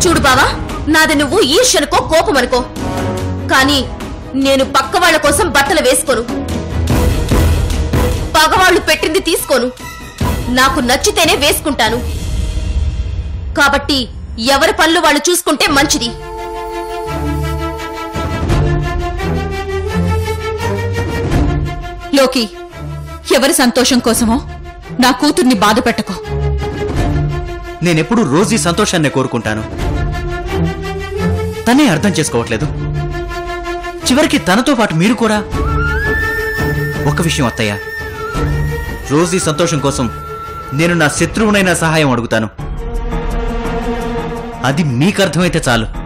చూడు బావా నాది నువ్వు ఈర్ష్యనుకో కోపం అనుకో కానీ నేను పక్క వాళ్ళ కోసం బట్టలు వేసుకోను పగవాళ్ళు పెట్టింది తీసుకోను నాకు నచ్చితేనే వేసుకుంటాను కాబట్టి ఎవరి పనులు వాళ్ళు చూసుకుంటే మంచిది లోకి ఎవరి సంతోషం కోసమో నా కూతుర్ని బాధ పెట్టకు నేనెప్పుడు రోజీ సంతోషాన్నే కోరుకుంటాను తనే అర్థం చేసుకోవట్లేదు చివరికి తనతో పాటు మీరు కూడా ఒక విషయం అత్తయ్య రోజీ సంతోషం కోసం నేను నా శత్రువునైనా సహాయం అడుగుతాను అది మీకు అర్థమైతే చాలు